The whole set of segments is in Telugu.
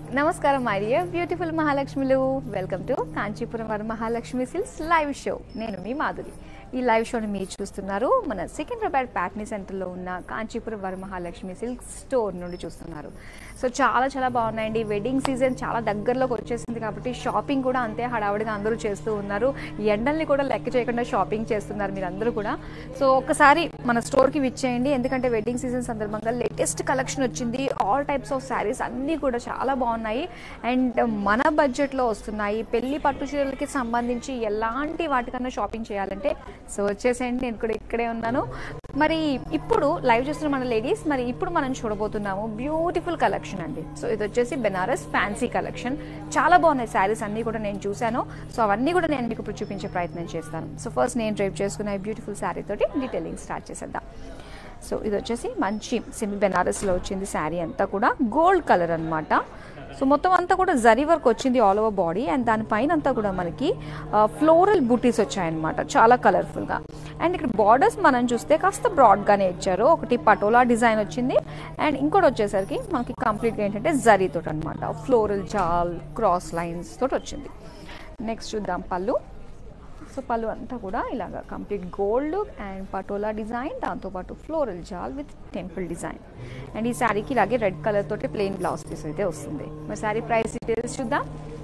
నమస్కారం మై డియర్ బ్యూటిఫుల్ మహాలక్ష్మిలు వెల్కమ్ టు కాంచీపురం వారి మహాలక్ష్మి సిల్స్ లైవ్ షో నేను మీ మాధురి ఈ లైవ్ షోని మీరు చూస్తున్నారు మన సికింద్రాబాద్ ప్యాట్నీ సెంటర్లో ఉన్న కాంచీపురం వారి మహాలక్ష్మి సిల్క్ స్టోర్ నుండి చూస్తున్నారు సో చాలా చాలా బాగున్నాయండి వెడ్డింగ్ సీజన్ చాలా దగ్గరలోకి వచ్చేసింది కాబట్టి షాపింగ్ కూడా అంతే హడావుడిగా అందరూ చేస్తూ ఉన్నారు ఎండల్ని కూడా లెక్క చేయకుండా షాపింగ్ చేస్తున్నారు మీరు అందరూ కూడా సో ఒక్కసారి మన స్టోర్కి విచ్చేయండి ఎందుకంటే వెడ్డింగ్ సీజన్ సందర్భంగా లేటెస్ట్ కలెక్షన్ వచ్చింది ఆల్ టైప్స్ ఆఫ్ శారీస్ అన్నీ కూడా చాలా బాగున్నాయి అండ్ మన బడ్జెట్లో వస్తున్నాయి పెళ్లి పట్టు చీరలకి సంబంధించి ఎలాంటి వాటికన్నా షాపింగ్ చేయాలంటే సో వచ్చేసేయండి నేను కూడా ఇక్కడే ఉన్నాను మరి ఇప్పుడు లైవ్ చేస్తున్న మన లేడీస్ మరి ఇప్పుడు మనం చూడబోతున్నాము బ్యూటిఫుల్ కలెక్షన్ అండి సో ఇది వచ్చేసి బెనారస్ ఫ్యాన్సీ కలెక్షన్ చాలా బాగున్నాయి శారీస్ అన్నీ కూడా నేను చూశాను సో అవన్నీ కూడా నేను మీకు ఇప్పుడు చూపించే ప్రయత్నం చేస్తాను సో ఫస్ట్ నేను డ్రైవ్ చేసుకున్న ఈ బ్యూటిఫుల్ శారీ తోటి డీటెయిలింగ్ స్టార్ట్ చేసేద్దాం సో ఇది వచ్చేసి మంచి సెమీ బెనారస్లో వచ్చింది శారీ అంతా కూడా గోల్డ్ కలర్ అన్నమాట సో మొత్తం అంతా కూడా జరీ వర్క్ వచ్చింది ఆల్ ఓవర్ బాడీ అండ్ దానిపైన అంతా కూడా మనకి ఫ్లోరల్ బూటీస్ వచ్చాయన్నమాట చాలా కలర్ఫుల్గా అండ్ ఇక్కడ బార్డర్స్ మనం చూస్తే కాస్త బ్రాడ్గానే ఇచ్చారు ఒకటి పటోలా డిజైన్ వచ్చింది అండ్ ఇంకోటి వచ్చేసరికి మనకి కంప్లీట్గా ఏంటంటే జరీ తోటి అనమాట ఫ్లోరల్ జాల్ క్రాస్ లైన్స్ తోటి వచ్చింది నెక్స్ట్ చూద్దాం పళ్ళు సో పళ్ళు అంతా కూడా ఇలాగ complete gold and patola design దాంతోపాటు floral jaal with temple design and ఈ శారీకి ఇలాగే రెడ్ కలర్ తోటి ప్లెయిన్ బ్లౌజ్ పీస్ అయితే వస్తుంది మరి శారీ ప్రైస్ డీటెయిల్స్ చూద్దాం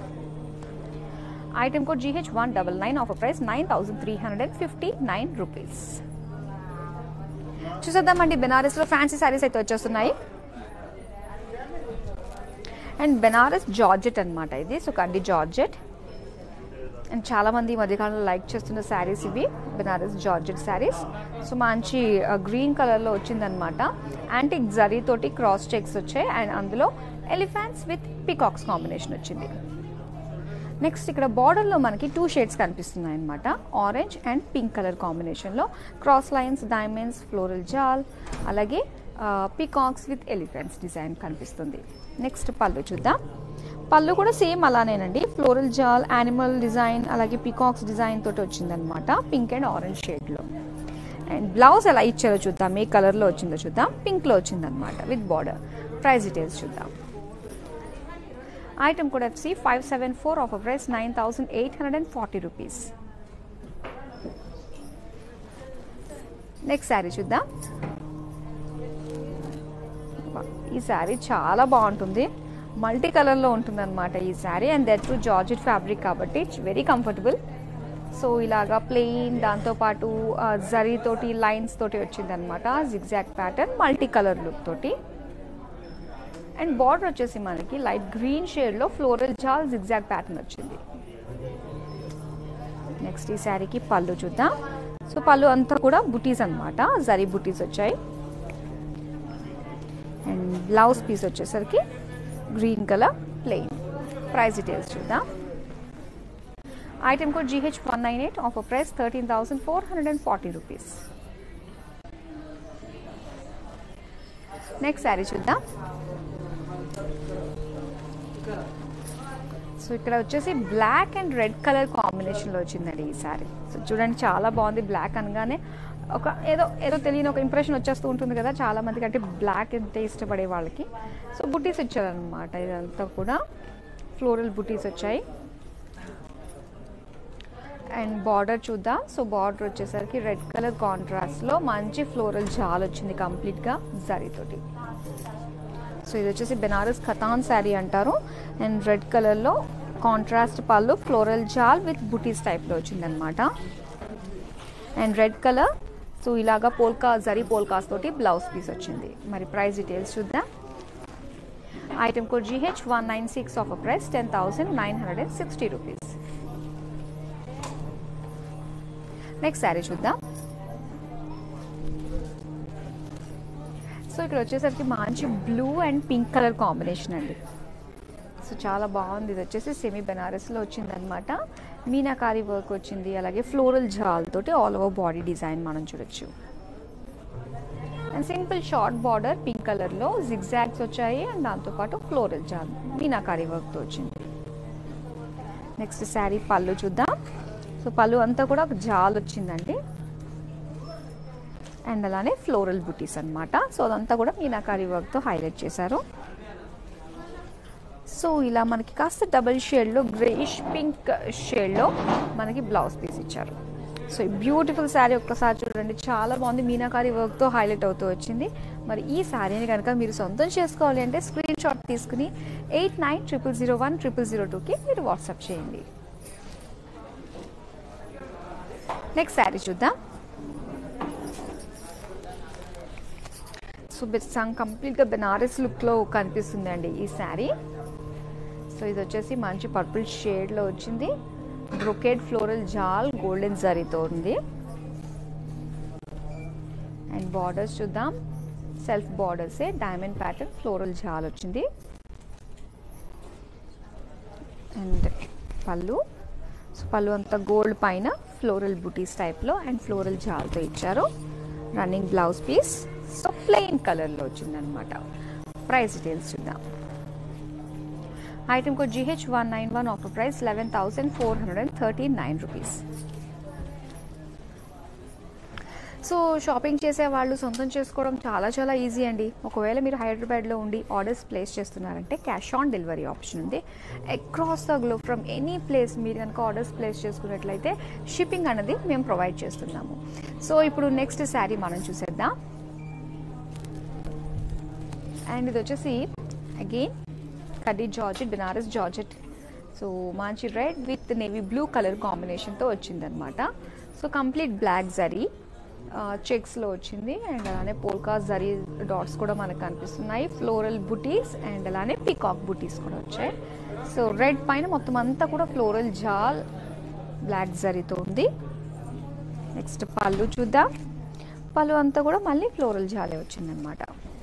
item code GH one double nine offer price nine thousand three hundred and fifty nine rupees చూసేద్దామండి బెనారస్లో ఫ్యాన్సీ శారీస్ అయితే వచ్చేస్తున్నాయి అండ్ బెనారస్ జార్జెట్ అనమాట ఇది సో కండి జార్జెట్ అండ్ చాలా మంది ఈ మధ్యకాలంలో లైక్ చేస్తున్న శారీస్ ఇవి బెనారస్ జార్జెట్ శారీస్ సో మంచి గ్రీన్ కలర్లో వచ్చిందనమాట యాంటిక్ జరీ తోటి క్రాస్ చెక్స్ వచ్చాయి అండ్ అందులో ఎలిఫెంట్స్ విత్ పికాక్స్ కాంబినేషన్ వచ్చింది నెక్స్ట్ ఇక్కడ బార్డర్లో మనకి టూ షేడ్స్ కనిపిస్తున్నాయి అనమాట ఆరెంజ్ అండ్ పింక్ కలర్ కాంబినేషన్లో cross lines diamonds floral jaal అలాగే పికాక్స్ విత్ ఎలిఫెంట్స్ డిజైన్ కనిపిస్తుంది నెక్స్ట్ పళ్ళు చూద్దాం పళ్ళు కూడా సేమ్ అలానేనండి ఫ్లోరల్ జాల్ యానిమల్ డిజైన్ అలాగే పికాక్స్ డిజైన్ తోటి వచ్చిందనమాట పింక్ అండ్ ఆరెంజ్ షేడ్లో అండ్ బ్లౌజ్ ఎలా ఇచ్చారో చూద్దాం ఏ కలర్లో వచ్చిందో చూద్దాం పింక్లో వచ్చిందనమాట విత్ బార్డర్ ప్రైస్ డీటెయిల్స్ చూద్దాం ఐటమ్ కూడా వచ్చి five seven four off price nine thousand eight hundred and forty rupees next sari చూద్దాం ఈ శారీ చాలా బాగుంటుంది మల్టీ కలర్లో ఉంటుంది అనమాట ఈ sari and that to georgette fabric కాబట్టి ఇట్స్ వెరీ కంఫర్టబుల్ సో ఇలాగా ప్లెయిన్ దాంతోపాటు జరీ తోటి లైన్స్ తోటి వచ్చిందనమాట zigzag pattern multi colour look తోటి అండ్ బార్డర్ వచ్చేసి మనకి లైట్ గ్రీన్ షేడ్లో ఫ్లోరల్ జాల్ జిగ్జాక్ ప్యాటర్న్ వచ్చింది నెక్స్ట్ ఈ శారీకి పళ్ళు చూద్దాం సో పళ్ళు అంతా కూడా బుటీస్ అనమాట జరీ బుటీస్ వచ్చాయి అండ్ బ్లౌజ్ పీస్ వచ్చేసరికి green colour plain price details చూద్దాం item code GH one nine eight offer price thirteen thousand four hundred and forty rupees next sari చూద్దాం సో ఇక్కడ వచ్చేసి బ్లాక్ అండ్ రెడ్ కలర్ కాంబినేషన్లో వచ్చిందండి ఈ శారీ సో చూడండి చాలా బాగుంది బ్లాక్ అనగానే ఒక ఏదో ఏదో తెలియని ఒక ఇంప్రెషన్ వచ్చేస్తూ ఉంటుంది కదా చాలా మందికి అంటే బ్లాక్ ఎంత ఇష్టపడే వాళ్ళకి సో బుటీస్ వచ్చారనమాట ఇదంతా కూడా ఫ్లోరల్ బుటీస్ వచ్చాయి అండ్ బార్డర్ చూద్దాం సో బార్డర్ వచ్చేసరికి రెడ్ కలర్ కాంట్రాస్ట్లో మంచి ఫ్లోరల్ జాల్ వచ్చింది కంప్లీట్గా జరీతోటి సో ఇది వచ్చేసి బెనారస్ ఖతాన్ శారీ అంటారు అండ్ రెడ్ కలర్లో కాంట్రాస్ట్ పళ్ళు ఫ్లోరల్ జాల్ విత్ బుటీస్ టైప్లో వచ్చిందనమాట అండ్ రెడ్ కలర్ సో ఇలాగా పోల్కా జరీ పోల్కాస్ తోటి బ్లౌజ్ పీస్ వచ్చింది మరి ప్రైస్ డీటెయిల్స్ చూద్దాం item code GH one nine six off price ten thousand nine hundred and sixty rupees next sari చూద్దాం సో ఇక్కడ వచ్చేసరికి మంచి blue and pink colour combination అండి సో చాలా బాగుంది ఇది వచ్చేసి సెమీ బెనారస్లో వచ్చిందనమాట మీనాకారి వర్క్ వచ్చింది అలాగే ఫ్లోరల్ జాల్ తోటి ఆల్ ఓవర్ బాడీ డిజైన్ మనం చూడొచ్చు and simple short border pink కలర్లో జిగ్జాగ్స్ వచ్చాయి అండ్ దాంతోపాటు ఫ్లోరల్ జాల్ మీనాకారి వర్క్తో వచ్చింది నెక్స్ట్ శారీ పళ్ళు చూద్దాం సో పళ్ళు అంతా కూడా ఒక జాల్ వచ్చిందండి అండ్ అలానే ఫ్లోరల్ బుటీస్ అనమాట సో అదంతా కూడా మీనాకారి వర్క్తో హైలైట్ చేశారు సో ఇలా మనకి కాస్త డబుల్ షేడ్లో గ్రేయిష్ పింక్ షేడ్లో మనకి బ్లౌజ్ పీస్ ఇచ్చారు సో ఈ బ్యూటిఫుల్ శారీ ఒక్కసారి చూడండి చాలా బాగుంది మీనాకారి వర్క్తో హైలైట్ అవుతూ వచ్చింది మరి ఈ శారీని కనుక మీరు సొంతం చేసుకోవాలి అంటే స్క్రీన్ షాట్ తీసుకుని eight nine triple zero one triple zero టూకి మీరు వాట్సాప్ చేయండి నెక్స్ట్ శారీ చూద్దాం సో బిస్సాంగ్ కంప్లీట్గా బెనారస్ లుక్లో కనిపిస్తుందండి ఈ శారీ సో ఇది వచ్చేసి మంచి పర్పుల్ షేడ్లో వచ్చింది బ్రొకేడ్ ఫ్లోరల్ జాల్ గోల్డెన్ జరీతో ఉంది అండ్ బార్డర్స్ చూద్దాం సెల్ఫ్ బార్డర్సే డైమండ్ ప్యాటర్న్ ఫ్లోరల్ జాల్ వచ్చింది అండ్ పళ్ళు సో పళ్ళు అంతా గోల్డ్ పైన ఫ్లోరల్ బుటీస్ టైప్లో అండ్ ఫ్లోరల్ జాల్తో ఇచ్చారు running blouse piece so plain కలర్లో వచ్చిందనమాట ప్రైస్ డీటెయిల్స్ చూద్దాం item code GH one nine one offer price eleven thousand four hundred and thirty nine rupees so shopping చేసే వాళ్ళు సొంతం చేసుకోవడం చాలా చాలా ఈజీ అండి ఒకవేళ మీరు హైదరాబాద్లో ఉండి ఆర్డర్స్ ప్లేస్ చేస్తున్నారంటే క్యాష్ ఆన్ డెలివరీ ఆప్షన్ ఉంది across the globe from any place మీరు కనుక ఆర్డర్స్ ప్లేస్ చేసుకున్నట్లయితే షిప్పింగ్ అనేది మేము ప్రొవైడ్ చేస్తున్నాము సో ఇప్పుడు నెక్స్ట్ శారీ మనం చూసేద్దాం అండ్ ఇది వచ్చేసి again kaddi georgette Banaras georgette so మంచి red with navy blue colour కాంబినేషన్తో వచ్చిందనమాట సో కంప్లీట్ బ్లాక్ జరీ చెక్స్లో వచ్చింది అండ్ అలానే పోల్కా జరీ డాట్స్ కూడా మనకు కనిపిస్తున్నాయి ఫ్లోరల్ బుటీస్ అండ్ అలానే పీకాక్ బుటీస్ కూడా వచ్చాయి సో రెడ్ పైన మొత్తం అంతా కూడా ఫ్లోరల్ జాల్ బ్లాక్ జరీతో ఉంది నెక్స్ట్ పళ్ళు చూద్దాం పళ్ళు అంతా కూడా మళ్ళీ ఫ్లోరల్ జాలే వచ్చిందనమాట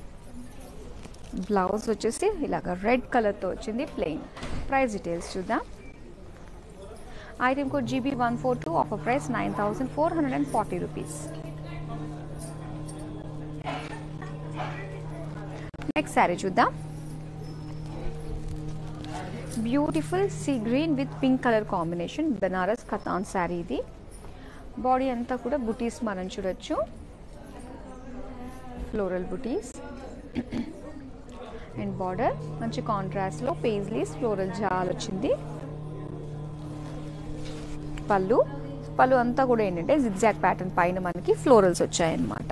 బ్లౌజ్ వచ్చేసి ఇలాగ రెడ్ కలర్తో వచ్చింది ప్లెయిన్ ప్రైస్ డీటెయిల్స్ చూద్దాం item code GB one four two offer price nine thousand four hundred and forty rupees next sari చూద్దాం beautiful sea green with pink colour combination Banaras Katan sari ఇది బాడీ అంతా కూడా బుటీస్ మనం చూడొచ్చు ఫ్లోరల్ బుటీస్ అండ్ బార్డర్ మంచి కాంట్రాస్ట్లో పేజ్లీస్ ఫ్లోరల్ జాల్ వచ్చింది పళ్ళు పళ్ళు అంతా కూడా ఏంటంటే జిగ్జాక్ ప్యాటర్న్ పైన మనకి ఫ్లోరల్స్ వచ్చాయన్నమాట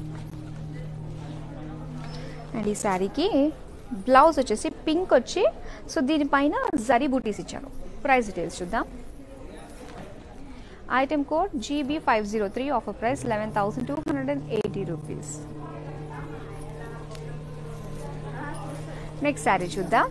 అండ్ ఈ శారీకి బ్లౌజ్ వచ్చేసి పింక్ వచ్చి సో దీనిపైన జరీ బూటీస్ ఇచ్చారు ప్రైస్ డీటెయిల్స్ చూద్దాం item code GB five zero three offer price eleven thousand two hundred and eighty rupees next sari చూద్దాం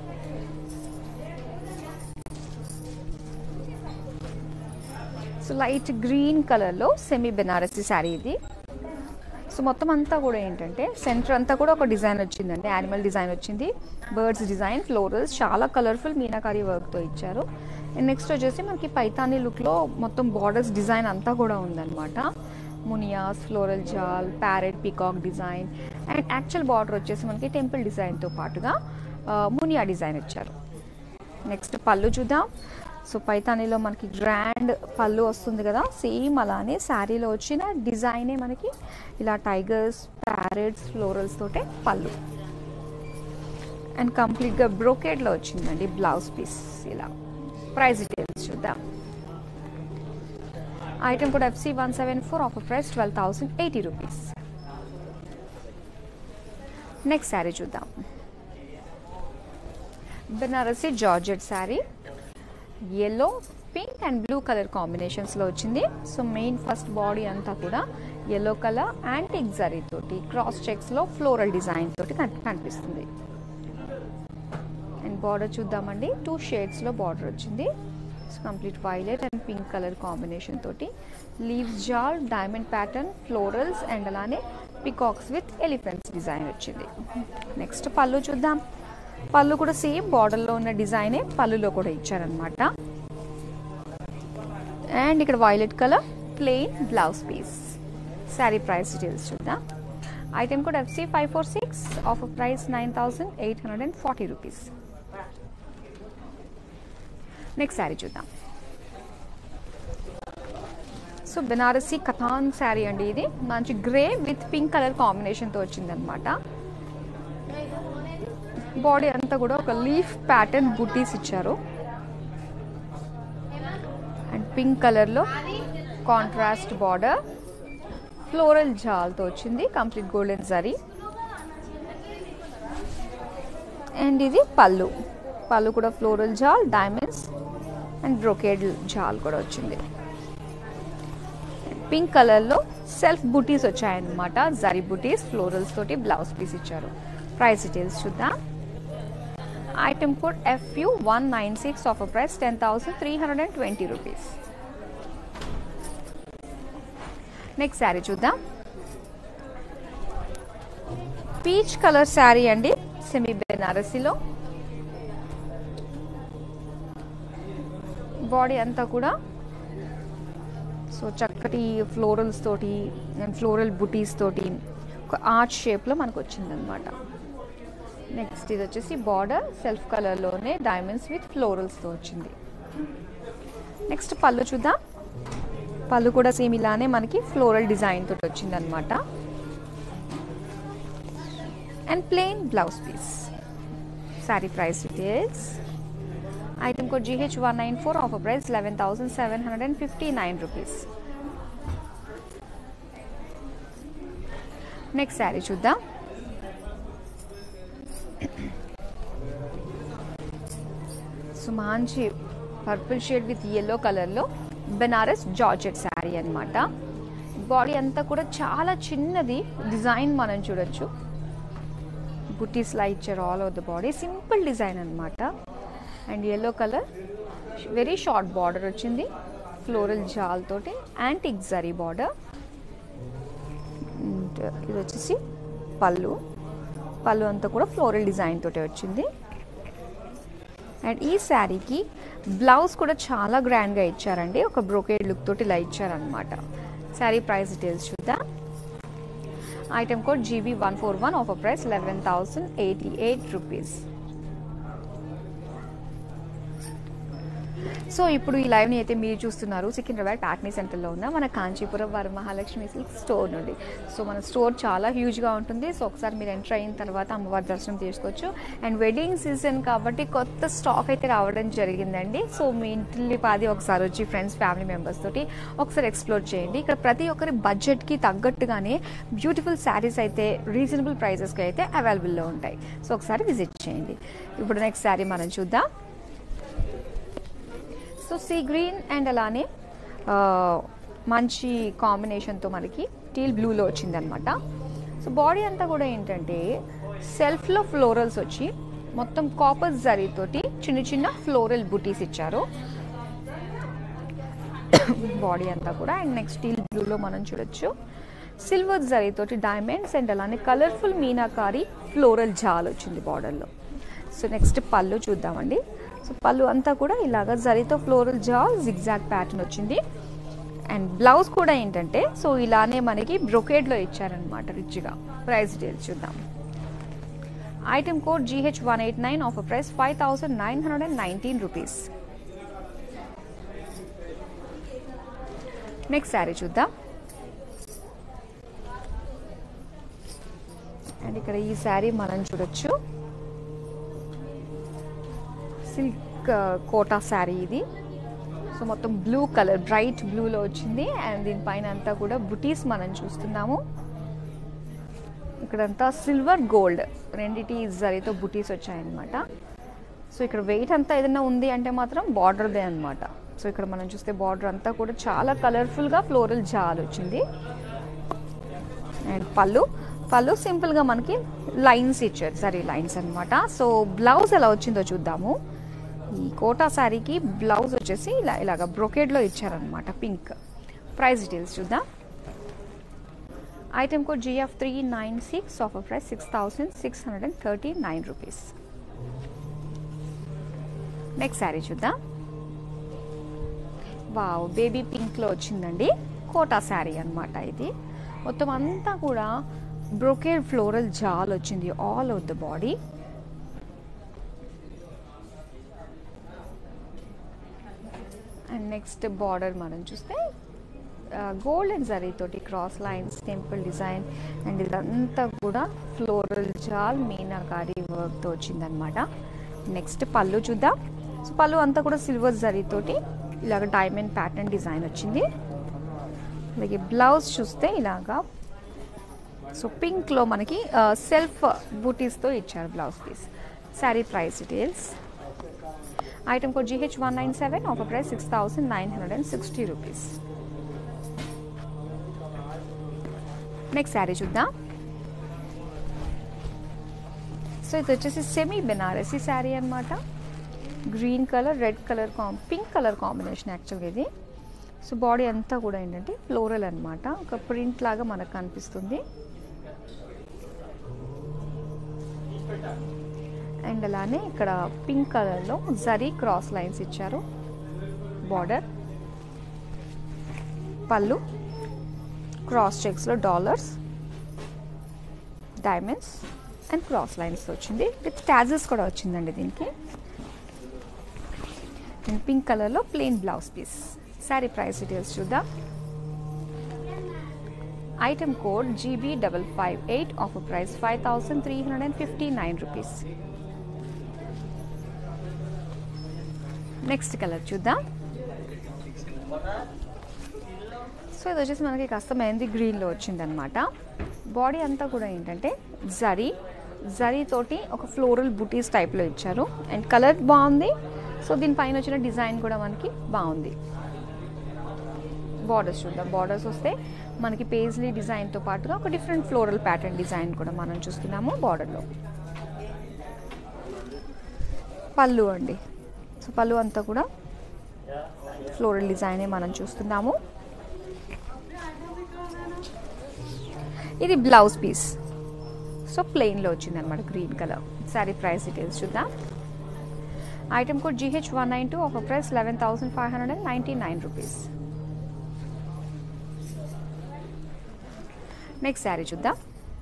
సో లైట్ గ్రీన్ కలర్లో సెమీ బెనారసీ శారీ ఇది సో మొత్తం అంతా కూడా ఏంటంటే సెంటర్ అంతా కూడా ఒక డిజైన్ వచ్చిందండి యానిమల్ డిజైన్ వచ్చింది బర్డ్స్ డిజైన్ ఫ్లోరల్స్ చాలా కలర్ఫుల్ మీనాకారి వర్క్తో ఇచ్చారు అండ్ నెక్స్ట్ వచ్చేసి మనకి పైతానీ లుక్లో మొత్తం బార్డర్స్ డిజైన్ అంతా కూడా ఉందన్నమాట munias floral jaal parrot peacock design and actual border వచ్చేసి మనకి టెంపుల్ డిజైన్తో పాటుగా మునియా డిజైన్ ఇచ్చారు నెక్స్ట్ పళ్ళు చూద్దాం సో పైతానీలో మనకి గ్రాండ్ పళ్ళు వస్తుంది కదా సేమ్ అలానే శారీలో వచ్చిన డిజైనే మనకి ఇలా టైగర్స్ ప్యారెట్స్ ఫ్లోరల్స్ తోటే పళ్ళు అండ్ కంప్లీట్గా బ్రోకేడ్లో వచ్చిందండి బ్లౌజ్ పీస్ ఇలా ప్రైస్ డీటెయిల్స్ చూద్దాం ఐటమ్ కూడా FC one seven four offer price twelve thousand eighty rupees next sari చూద్దాం Banarasi georgette sari yellow pink and blue colour కాంబినేషన్స్లో వచ్చింది సో మెయిన్ ఫస్ట్ బాడీ అంతా కూడా ఎల్లో కలర్ యాంటిక్ జరీ తోటి క్రాస్ చెక్స్లో ఫ్లోరల్ డిజైన్ తోటి కన్- కనిపిస్తుంది అండ్ బార్డర్ చూద్దామండి టూ షేడ్స్లో బార్డర్ వచ్చింది so complete violet and pink colour combination తోటి leaves jaal diamond pattern florals and అలానే పికాక్స్ విత్ ఎలిఫెంట్స్ డిజైన్ వచ్చింది నెక్స్ట్ పళ్ళు చూద్దాం పళ్ళు కూడా సేమ్ బార్డర్లో ఉన్న డిజైనే పళ్ళులో కూడా ఇచ్చారనమాట అండ్ ఇక్కడ violet colour plain blouse piece sari price details చూద్దాం ఐటమ్ కూడా FC five four six offer price nine thousand eight hundred and forty rupees next sari చూద్దాం సో బెనారసీ కథాన్ శారీ అండి ఇది మంచి గ్రే విత్ పింక్ కలర్ కాంబినేషన్తో వచ్చిందనమాట బాడీ అంతా కూడా ఒక లీఫ్ ప్యాటర్న్ బుటీస్ ఇచ్చారు అండ్ పింక్ కలర్లో కాంట్రాస్ట్ బార్డర్ ఫ్లోరల్ జాల్తో వచ్చింది కంప్లీట్ గోల్డెన్ జరీ అండ్ ఇది పళ్ళు పళ్ళు కూడా ఫ్లోరల్ జాల్ డైమండ్స్ అండ్ బ్రొకేడ్ జాల్ కూడా వచ్చింది పింక్ కలర్లో సెల్ఫ్ బుటీస్ వచ్చాయన్నమాట జరీ బుటీస్ ఫ్లోరల్స్ తోటి బ్లౌజ్ పీస్ ఇచ్చారు ప్రైస్ డీటెయిల్స్ చూద్దాం item code FU one nine six offer price ten thousand three hundred and twenty rupees next sari చూద్దాం పీచ్ కలర్ శారీ అండి సెమీ బెనారసీలో బాడీ అంతా కూడా సో చక్కటి ఫ్లోరల్స్ తోటి అండ్ ఫ్లోరల్ బుటీస్ తోటి ఒక ఆర్చ్ షేప్లో మనకు వచ్చిందనమాట నెక్స్ట్ ఇది వచ్చేసి బార్డర్ సెల్ఫ్ కలర్లోనే డైమండ్స్ విత్ ఫ్లోరల్స్తో వచ్చింది నెక్స్ట్ పళ్ళు చూద్దాం పళ్ళు కూడా సేమ్ ఇలానే మనకి ఫ్లోరల్ డిజైన్ తోటి వచ్చిందనమాట and plain blouse piece sari price details item code GH one nine four offer price eleven thousand seven hundred and fifty nine rupees next sari చూద్దాం సో మంచి పర్పుల్ షేడ్ విత్ ఎల్లో కలర్లో బెనారస్ జార్జెట్ శారీ అనమాట బాడీ అంతా కూడా చాలా చిన్నది డిజైన్ మనం చూడొచ్చు బుటీస్లా ఇచ్చారు all over the body simple design అనమాట and yellow colour very short border వచ్చింది ఫ్లోరల్ జాల్ తోటి యాంటిక్ జరీ బార్డర్ అండ్ ఇది వచ్చేసి పళ్ళు పళ్ళు అంతా కూడా ఫ్లోరల్ డిజైన్ తోటి వచ్చింది అండ్ ఈ శారీకి బ్లౌజ్ కూడా చాలా గ్రాండ్గా ఇచ్చారండి ఒక బ్రోకేడ్ లుక్ తోటి ఇలా ఇచ్చారనమాట శారీ ప్రైస్ డీటెయిల్స్ చూద్దాం item code GB one four one offer price eleven thousand eighty eight rupees so ఇప్పుడు ఈ లైవ్ని అయితే మీరు చూస్తున్నారు సికింద్రాబాద్ ప్యాట్నీ సెంటర్లో ఉన్న మన కాంచీపురం వారి మహాలక్ష్మి సిల్క్ స్టోర్ నుండి సో మన స్టోర్ చాలా హ్యూజ్గా ఉంటుంది సో ఒకసారి మీరు ఎంటర్ అయిన తర్వాత అమ్మవారి దర్శనం తీసుకోవచ్చు అండ్ వెడ్డింగ్ సీజన్ కాబట్టి కొత్త స్టాక్ అయితే రావడం జరిగిందండి సో మీ ఇంటిల్లి పాది ఒకసారి వచ్చి ఫ్రెండ్స్ ఫ్యామిలీ మెంబర్స్ తోటి ఒకసారి ఎక్స్ప్లోర్ చేయండి ఇక్కడ ప్రతి ఒక్కరి బడ్జెట్కి తగ్గట్టుగానే బ్యూటిఫుల్ శారీస్ అయితే రీజనబుల్ ప్రైజెస్కి అయితే అవైలబుల్లో ఉంటాయి సో ఒకసారి విజిట్ చేయండి ఇప్పుడు నెక్స్ట్ శారీ మనం చూద్దాం సో సీ గ్రీన్ అండ్ అలానే ఆ, మంచి కాంబినేషన్తో మనకి టీల్ బ్లూలో వచ్చిందనమాట సో బాడీ అంతా కూడా ఏంటంటే సెల్ఫ్లో ఫ్లోరల్స్ వచ్చి మొత్తం కాపర్ జరీతోటి చిన్న చిన్న ఫ్లోరల్ బుటీస్ ఇచ్చారు బాడీ అంతా కూడా అండ్ నెక్స్ట్ స్టీల్ బ్లూలో మనం చూడొచ్చు సిల్వర్ జరీతోటి డైమండ్స్ అండ్ అలానే కలర్ఫుల్ మీనాకారి ఫ్లోరల్ జాల్ వచ్చింది బార్డర్లో సో నెక్స్ట్ పళ్ళు చూద్దామండి సో పళ్ళు అంతా కూడా ఇలాగ జరీతో ఫ్లోరల్ జాల్ జిగ్జాగ్ ప్యాటర్న్ వచ్చింది అండ్ బ్లౌజ్ కూడా ఏంటంటే సో ఇలానే మనకి బ్రొకేడ్లో ఇచ్చారనమాట రిచ్గా ప్రైస్ డీటెయిల్స్ చూద్దాం item code GH one eight nine offer price five thousand nine hundred and nineteen rupees next sari చూద్దాం అండ్ ఇక్కడ ఈ శారీ మనం చూడొచ్చు సిల్క్ కోటా శారీ ఇది సో మొత్తం బ్లూ కలర్ బ్రైట్ బ్లూలో వచ్చింది అండ్ దీనిపైన అంతా కూడా బుటీస్ మనం చూస్తున్నాము ఇక్కడంతా సిల్వర్ గోల్డ్ రెండిటి జరీతో బుటీస్ వచ్చాయన్నమాట సో ఇక్కడ వెయిట్ అంతా ఏదైనా ఉంది అంటే మాత్రం బార్డర్దే అనమాట సో ఇక్కడ మనం చూస్తే బార్డర్ అంతా కూడా చాలా కలర్ఫుల్గా ఫ్లోరల్ జాల్ వచ్చింది అండ్ పళ్ళు పళ్ళు సింపుల్గా మనకి లైన్స్ ఇచ్చారు సరే లైన్స్ అన్నమాట సో బ్లౌజ్ ఎలా వచ్చిందో చూద్దాము ఈ కోటా శారీకి బ్లౌజ్ వచ్చేసి ఇలా ఇలాగ బ్రొకేడ్లో ఇచ్చారనమాట పింక్ ప్రైస్ డీటెయిల్స్ చూద్దాం item code GF three nine six offer price six thousand six hundred and thirty nine rupees next sari చూద్దాం వావ్ బేబీ పింక్లో వచ్చిందండి కోటా శారీ అన్నమాట ఇది మొత్తం అంతా కూడా బ్రొకేడ్ ఫ్లోరల్ జాల్ వచ్చింది all over the body and next border మనం చూస్తే గోల్డ్ అండ్ జరీ తోటి cross lines temple design and ఇదంతా కూడా ఫ్లోరల్ జాల్ మీనాకారి వర్క్తో వచ్చిందనమాట నెక్స్ట్ పళ్ళు చూద్దాం సో పళ్ళు అంతా కూడా సిల్వర్ జరీ తోటి ఇలాగ డైమండ్ ప్యాటర్న్ డిజైన్ వచ్చింది అలాగే బ్లౌజ్ చూస్తే ఇలాగా సో పింక్లో మనకి సెల్ఫ్ బూటీస్తో ఇచ్చారు blouse piece sari price details item code GH one nine seven offer price six thousand nine hundred and sixty rupees next sari చూద్దాం సో ఇది వచ్చేసి సెమీ బెనారసీ శారీ అనమాట green colour red colour comb pink colour combination యాక్చువల్గా ఇది సో బాడీ అంతా కూడా ఏంటంటే ఫ్లోరల్ అనమాట ఒక ప్రింట్ లాగా మనకు కనిపిస్తుంది అండ్ అలానే ఇక్కడ పింక్ కలర్లో జరీ క్రాస్ లైన్స్ ఇచ్చారు బార్డర్ పళ్ళు క్రాస్ చెక్స్లో dollars diamonds and cross lines వచ్చింది విత్ ట్యాజెస్ కూడా వచ్చిందండి దీనికి అండ్ పింక్ కలర్లో plain blouse piece sari price details చూద్దాం item code GB double five eight offer price five thousand three hundred and fifty nine rupees next colour చూద్దాం సో ఇది వచ్చేసి మనకి కాస్త మెహందీ గ్రీన్లో వచ్చిందనమాట బాడీ అంతా కూడా ఏంటంటే జరీ జరీ తోటి ఒక ఫ్లోరల్ బుటీస్ టైప్లో ఇచ్చారు అండ్ కలర్ బాగుంది సో దీనిపైన వచ్చిన డిజైన్ కూడా మనకి బాగుంది బార్డర్స్ చూద్దాం బార్డర్స్ వస్తే మనకి పేజ్లీ డిజైన్తో పాటుగా ఒక డిఫరెంట్ ఫ్లోరల్ ప్యాటర్న్ డిజైన్ కూడా మనం చూస్తున్నాము బార్డర్లో పళ్ళు అండి సో పళ్ళు అంతా కూడా ఫ్లోరల్ డిజైనే మనం చూస్తున్నాము ఇది బ్లౌజ్ పీస్ సో ప్లెయిన్లో వచ్చింది అనమాట green colour sari price details చూద్దాం item code GH one nine two offer price eleven thousand five hundred and ninety nine rupees next sari చూద్దాం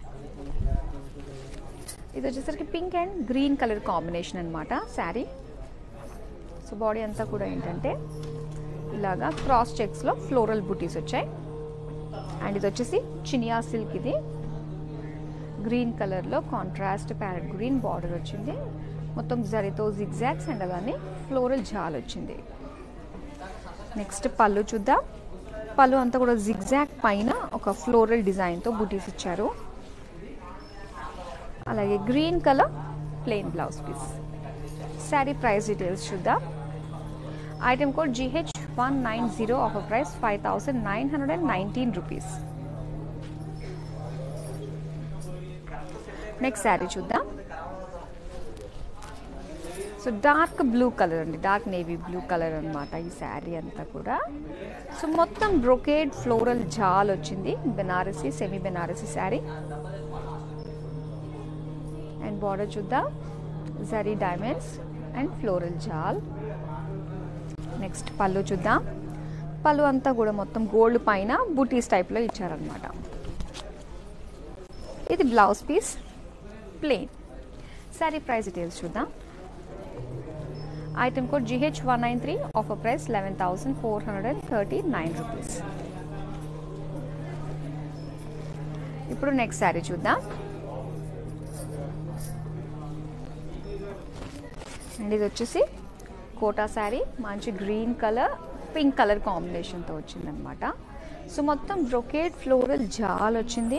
ఇది వచ్చేసరికి pink and green colour combination అనమాట శారీ సో బాడీ అంతా కూడా ఏంటంటే ఇలాగా క్రాస్ చెక్స్లో ఫ్లోరల్ బుటీస్ వచ్చాయి అండ్ ఇది వచ్చేసి చినియా సిల్క్ ఇది గ్రీన్ కలర్లో కాంట్రాస్ట్ ప్యారెట్ గ్రీన్ బార్డర్ వచ్చింది మొత్తం జరీతో జిగ్జాగ్స్ అండ్ అలానే ఫ్లోరల్ జాల్ వచ్చింది నెక్స్ట్ పళ్ళు చూద్దాం పళ్ళు అంతా కూడా జిగ్జాగ్ పైన ఒక ఫ్లోరల్ డిజైన్తో బుటీస్ ఇచ్చారు అలాగే green colour plain blouse piece sari price details చూద్దాం item code GH one nine zero offer price five thousand nine hundred and nineteen rupees next sari చూద్దాం సో డార్క్ బ్లూ కలర్ అండి డార్క్ నేవీ బ్లూ కలర్ అనమాట ఈ శారీ అంతా కూడా సో మొత్తం బ్రొకేడ్ ఫ్లోరల్ జాల్ వచ్చింది Benarasi semi Banarasi sari and border చూద్దాం zari diamonds and floral jaal next పళ్ళు చూద్దాం పళ్ళు అంతా కూడా మొత్తం గోల్డ్ పైన బుటీస్ టైప్లో ఇచ్చారనమాట ఇది blouse piece plain sari price details చూద్దాం item code GH one nine three offer price eleven thousand four hundred and thirty nine rupees ఇప్పుడు నెక్స్ట్ శారీ చూద్దాం అండ్ ఇది వచ్చేసి కోటా శారీ మంచి గ్రీన్ కలర్ పింక్ కలర్ కాంబినేషన్తో వచ్చిందనమాట సో మొత్తం బ్రొకేడ్ ఫ్లోరల్ జాల్ వచ్చింది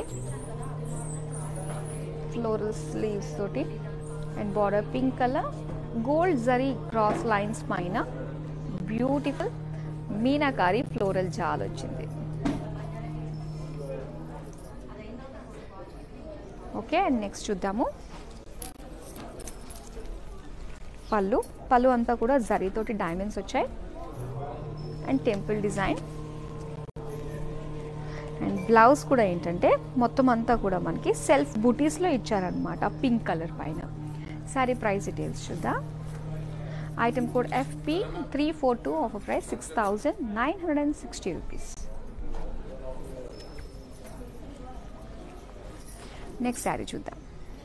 ఫ్లోరల్ స్లీవ్స్ తోటి and border pink colour gold zari cross lines పైన బ్యూటిఫుల్ మీనాకారి ఫ్లోరల్ జాల్ వచ్చింది ఓకే అండ్ నెక్స్ట్ చూద్దాము పళ్ళు పళ్ళు అంతా కూడా జరీతోటి డైమండ్స్ వచ్చాయి and temple design and blouse కూడా ఏంటంటే మొత్తం అంతా కూడా మనకి సెల్ఫ్ బుటీస్లో ఇచ్చారనమాట పింక్ కలర్ పైన శారీ ప్రైస్ డీటెయిల్స్ చూద్దాం item code FP three four two offer price six thousand nine hundred and sixty rupees next sari చూద్దాం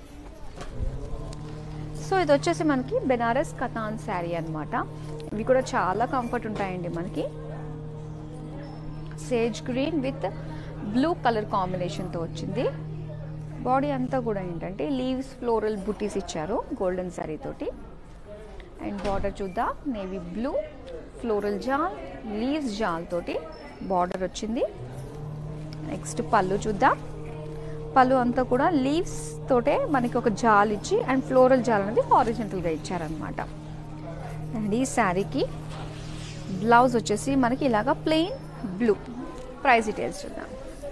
సో ఇది వచ్చేసి మనకి బెనారస్ కథాన్ శారీ అనమాట ఇవి కూడా చాలా కంఫర్ట్ ఉంటాయండి మనకి sage green with blue colour కాంబినేషన్తో వచ్చింది బాడీ అంతా కూడా ఏంటంటే లీవ్స్ ఫ్లోరల్ బుటీస్ ఇచ్చారు గోల్డెన్ సారీ తోటి అండ్ బార్డర్ చూద్దాం navy blue floral jaal leaves jaal తోటి బార్డర్ వచ్చింది నెక్స్ట్ పళ్ళు చూద్దాం పళ్ళు అంతా కూడా లీవ్స్ తోటే మనకి ఒక జాల్ ఇచ్చి అండ్ ఫ్లోరల్ జాల్ అనేది హారిజెంటల్గా ఇచ్చారనమాట అండ్ ఈ శారీకి బ్లౌజ్ వచ్చేసి మనకి ఇలాగా ప్లెయిన్ బ్లూ ప్రైస్ డీటెయిల్స్ చూద్దాం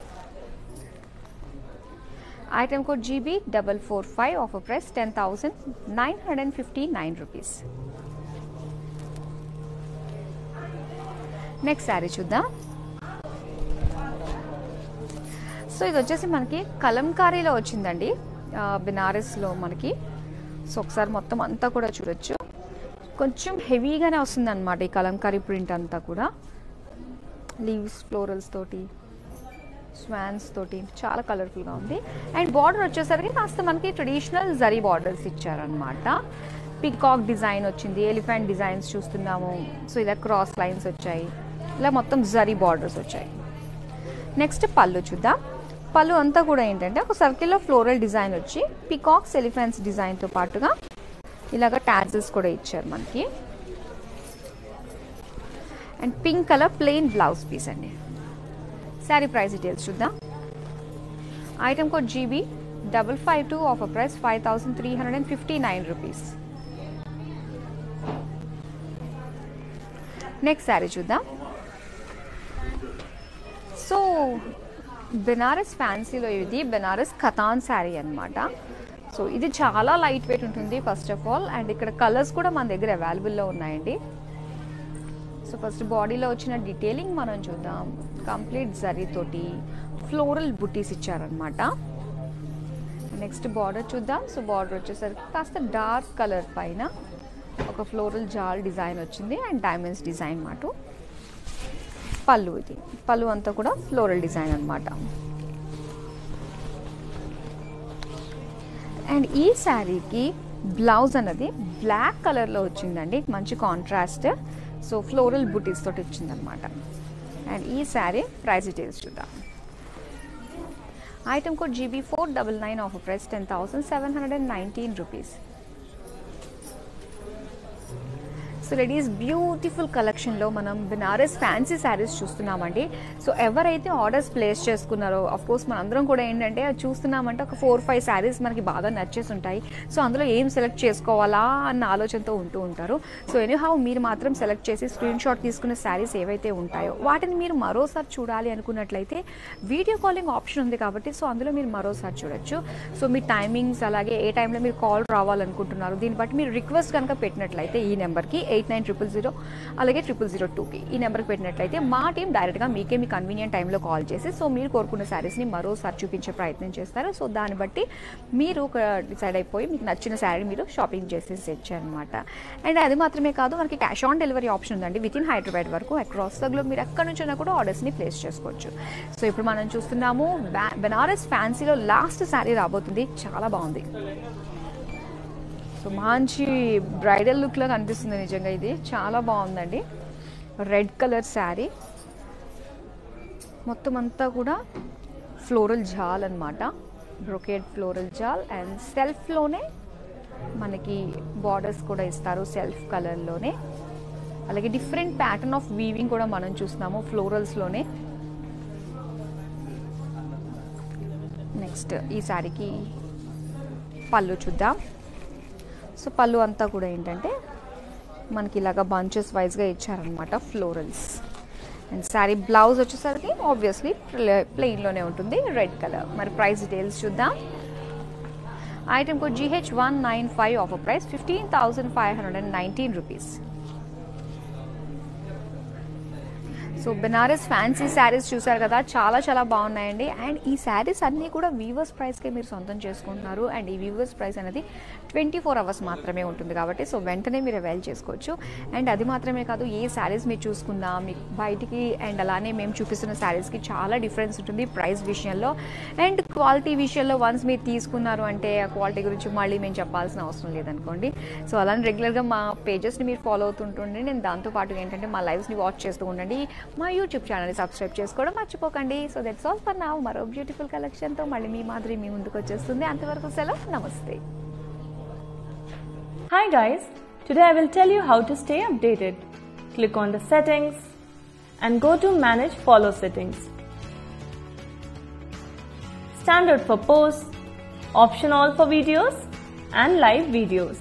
item code GB double four five offer price ten thousand nine hundred and fifty nine rupees next sari చూద్దాం సో ఇది వచ్చేసి మనకి కలంకారీలో వచ్చిందండి ఆ, బెనారస్లో మనకి సో ఒకసారి మొత్తం అంతా కూడా చూడొచ్చు కొంచెం హెవీగానే వస్తుంది అనమాట ఈ కలంకారీ ప్రింట్ అంతా కూడా లీవ్స్ ఫ్లోరల్స్ తోటి స్వాన్స్ తోటి చాలా కలర్ఫుల్గా ఉంది అండ్ బార్డర్ వచ్చేసరికి కాస్త మనకి ట్రెడిషనల్ జరీ బార్డర్స్ ఇచ్చారనమాట పికాక్ డిజైన్ వచ్చింది ఎలిఫెంట్ డిజైన్స్ చూస్తున్నాము సో ఇలా క్రాస్ లైన్స్ వచ్చాయి ఇలా మొత్తం జరీ బార్డర్స్ వచ్చాయి నెక్స్ట్ పళ్ళు చూద్దాం పళ్ళు అంతా కూడా ఏంటంటే ఒక సర్కిల్లో ఫ్లోరల్ డిజైన్ వచ్చి పికాక్స్ ఎలిఫెంట్స్ డిజైన్తో పాటుగా ఇలాగ ట్యాజెస్ కూడా ఇచ్చారు మనకి and pink colour plain blouse piece అండి శారీ ప్రైస్ డీటెయిల్స్ చూద్దాం item code GB double five two offer price five thousand three hundred and fifty nine rupees next sari చూద్దాం సో బెనారస్ ఫ్యాన్సీలో ఇది బెనారస్ ఖతాన్ శారీ అన్నమాట సో ఇది చాలా లైట్ వెయిట్ ఉంటుంది ఫస్ట్ ఆఫ్ ఆల్ అండ్ ఇక్కడ కలర్స్ కూడా మన దగ్గర అవైలబుల్లో ఉన్నాయండి సో ఫస్ట్ బాడీలో వచ్చిన డీటెయిలింగ్ మనం చూద్దాం కంప్లీట్ జరీ తోటి ఫ్లోరల్ బుటీస్ ఇచ్చారనమాట నెక్స్ట్ బార్డర్ చూద్దాం సో బార్డర్ వచ్చేసరికి కాస్త డార్క్ కలర్ పైన ఒక ఫ్లోరల్ జాల్ డిజైన్ వచ్చింది అండ్ డైమండ్స్ డిజైన్ మాట పళ్ళు ఇది పళ్ళు అంతా కూడా ఫ్లోరల్ డిజైన్ అనమాట అండ్ ఈ శారీకి బ్లౌజ్ అన్నది బ్లాక్ కలర్లో వచ్చిందండి మంచి కాంట్రాస్ట్ సో ఫ్లోరల్ బుటీస్ తోటి వచ్చిందనమాట అండ్ ఈ శారీ ప్రైస్ డీటెయిల్స్ చూద్దాం item code GB four double nine offer price ten thousand seven hundred and nineteen rupees so ladies beautiful కలెక్షన్లో మనం బెనారస్ ఫ్యాన్సీ శారీస్ చూస్తున్నామండి సో ఎవరైతే ఆర్డర్స్ ప్లేస్ చేసుకున్నారో అఫ్ కోర్స్ మనందరం కూడా ఏంటంటే అది చూస్తున్నామంటే ఒక ఫోర్ ఫైవ్ శారీస్ మనకి బాగా నచ్చేసి ఉంటాయి సో అందులో ఏం సెలెక్ట్ చేసుకోవాలా అన్న ఆలోచనతో ఉంటూ ఉంటారు సో ఎనీహౌ మీరు మాత్రం సెలెక్ట్ చేసి స్క్రీన్ షాట్ తీసుకున్న శారీస్ ఏవైతే ఉంటాయో వాటిని మీరు మరోసారి చూడాలి అనుకున్నట్లయితే వీడియో కాలింగ్ ఆప్షన్ ఉంది కాబట్టి సో అందులో మీరు మరోసారి చూడొచ్చు సో మీ టైమింగ్స్ అలాగే ఏ టైంలో మీరు కాల్ రావాలనుకుంటున్నారు దీన్ని బట్టి మీరు రిక్వెస్ట్ కనుక పెట్టినట్లయితే ఈ నెంబర్కి ఎయిట్ నైన్ ట్రిపుల్ జీరో అలాగే ట్రిపుల్ జీరో టూకి ఈ నెంబర్కి పెట్టినట్లయితే మా టీం డైరెక్ట్గా మీకే మీ కన్వీనియంట్ టైంలో కాల్ చేసి సో మీరు కోరుకున్న శారీస్ని మరోసారి చూపించే ప్రయత్నం చేస్తారు సో దాన్ని బట్టి మీరు ఒక డిసైడ్ అయిపోయి మీకు నచ్చిన శారీ మీరు షాపింగ్ చేసేసి అనమాట అండ్ అది మాత్రమే కాదు మనకి క్యాష్ ఆన్ డెలివరీ ఆప్షన్ ఉందండి విత్ ఇన్ హైదరాబాద్ వరకు అక్రాస్ ద గ్లోబ్ మీరు ఎక్కడి నుంచైనా కూడా ఆర్డర్స్ని ప్లేస్ చేసుకోవచ్చు సో ఇప్పుడు మనం చూస్తున్నాము బా- బెనారస్ ఫ్యాన్సీలో లాస్ట్ శారీ రాబోతుంది చాలా బాగుంది సో మంచి బ్రైడల్ లుక్లో కనిపిస్తుంది నిజంగా ఇది చాలా బాగుందండి రెడ్ కలర్ శారీ మొత్తం అంతా కూడా ఫ్లోరల్ జాల్ అన్నమాట బ్రొకేడ్ ఫ్లోరల్ జాల్ అండ్ సెల్ఫ్లోనే మనకి బార్డర్స్ కూడా ఇస్తారు సెల్ఫ్ కలర్లోనే అలాగే డిఫరెంట్ ప్యాటర్న్ ఆఫ్ వీవింగ్ కూడా మనం చూస్తున్నాము ఫ్లోరల్స్లోనే నెక్స్ట్ ఈ శారీకి పళ్ళు చూద్దాం సో పళ్ళు అంతా కూడా ఏంటంటే మనకి ఇలాగ బంచెస్ వైజ్గా ఇచ్చారనమాట ఫ్లోరల్స్ అండ్ శారీ బ్లౌజ్ వచ్చేసరికి ఆబ్వియస్లీ ప్లెయిన్లోనే ఉంటుంది రెడ్ కలర్ మరి ప్రైస్ డీటెయిల్స్ చూద్దాం item code GH one nine five offer price fifteen thousand five hundred and nineteen rupees so Banaras fancy saris చూసారు కదా చాలా చాలా బాగున్నాయండి అండ్ ఈ శారీస్ అన్నీ కూడా వీవర్స్ ప్రైస్కే మీరు సొంతం చేసుకుంటున్నారు అండ్ ఈ వీవర్స్ ప్రైస్ అనేది ట్వంటీ ఫోర్ అవర్స్ మాత్రమే ఉంటుంది కాబట్టి సో వెంటనే మీరు అవైల్ చేసుకోవచ్చు అండ్ అది మాత్రమే కాదు ఏ శారీస్ మీరు చూసుకున్నా మీకు బయటికి అండ్ అలానే మేము చూపిస్తున్న శారీస్కి చాలా డిఫరెన్స్ ఉంటుంది ప్రైస్ విషయంలో అండ్ క్వాలిటీ విషయంలో వన్స్ మీరు తీసుకున్నారు అంటే ఆ క్వాలిటీ గురించి మళ్ళీ మేము చెప్పాల్సిన అవసరం లేదనుకోండి సో అలానే రెగ్యులర్గా మా పేజెస్ని మీరు ఫాలో అవుతుంటుండండి నేను దాంతోపాటు ఏంటంటే మా లైవ్స్ని వాచ్ చేస్తూ ఉండండి మా యూట్యూబ్ ఛానల్ని సబ్స్క్రైబ్ చేసుకోవడం మర్చిపోకండి సో దట్స్ ఆల్ ఫర్ నా మరో బ్యూటిఫుల్ కలెక్షన్తో మళ్ళీ మీ మాదిరి మీ ముందుకు వచ్చేస్తుంది అంతవరకు సెలవు నమస్తే Hi guys, today I will tell you how to stay updated. Click on the settings and go to manage follow settings. Standard for posts, optional for videos and live videos.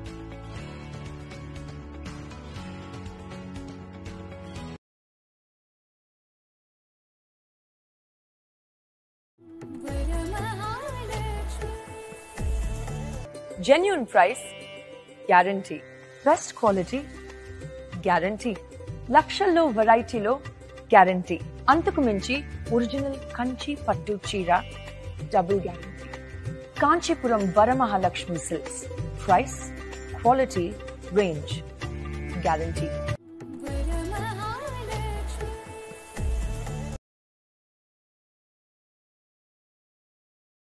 genuine price guarantee best quality guarantee లక్షల్లో వెరైటీలో గ్యారంటీ అంతకు మించి ఒరిజినల్ కంచి పట్టు చీర double guarantee Kanchipuram Varamahalakshmi silks price quality range guarantee